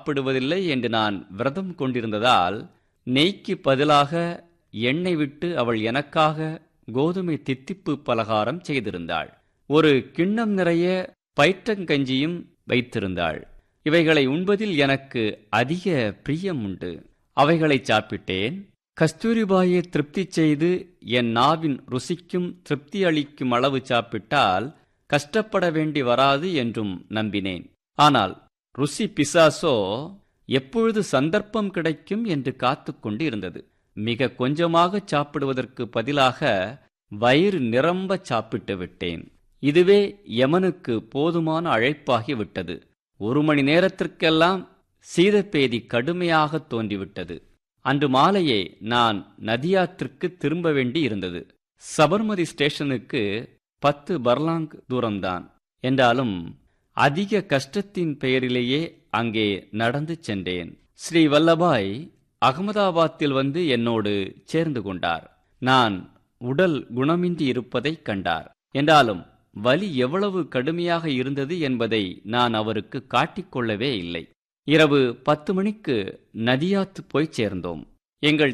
சாப்பிடுவதில்லை என்று நான் விரதம் கொண்டிருந்ததால் நெய்க்கு பதிலாக எண்ணெய் விட்டு அவள் எனக்காக கோதுமை தித்திப்பு பலகாரம் செய்திருந்தாள் ஒரு கிண்ணம் நிறைய பயிற்றங்கஞ்சியும் வைத்திருந்தாள் இவைகளை உண்பதில் எனக்கு அதிக பிரியம் உண்டு அவைகளை சாப்பிட்டேன் கஸ்தூரிபாயை திருப்தி செய்து என் நாவின் ருசிக்கும் திருப்தி அளிக்கும் அளவு சாப்பிட்டால் கஷ்டப்பட வேண்டி வராது என்றும் நம்பினேன் ஆனால் ருசி பிசாசோ எப்பொழுது சந்தர்ப்பம் கிடைக்கும் என்று காத்துக்கொண்டு இருந்தது மிக கொஞ்சமாக சாப்பிடுவதற்கு பதிலாக வயிறு நிரம்ப சாப்பிட்டு விட்டேன் இதுவே யமனுக்கு போதுமான அழைப்பாகி விட்டது ஒரு மணி நேரத்திற்கெல்லாம் சீதப்பேதி கடுமையாக தோன்றிவிட்டது அன்று மாலையே நான் நதியாத்திற்கு திரும்ப வேண்டி இருந்தது சபர்மதி ஸ்டேஷனுக்கு பத்து பர்லாங் தூரம்தான் என்றாலும் அதிக கஷ்டத்தின் பெயரிலேயே அங்கே நடந்து சென்றேன் ஸ்ரீ வல்லபாய் அகமதாபாத்தில் வந்து என்னோடு சேர்ந்து கொண்டார் நான் உடல் குணமின்றி இருப்பதைக் கண்டார் என்றாலும் வலி எவ்வளவு கடுமையாக இருந்தது என்பதை நான் அவருக்கு காட்டிக்கொள்ளவே இல்லை இரவு பத்து மணிக்கு நதியாத்து போய் சேர்ந்தோம் எங்கள்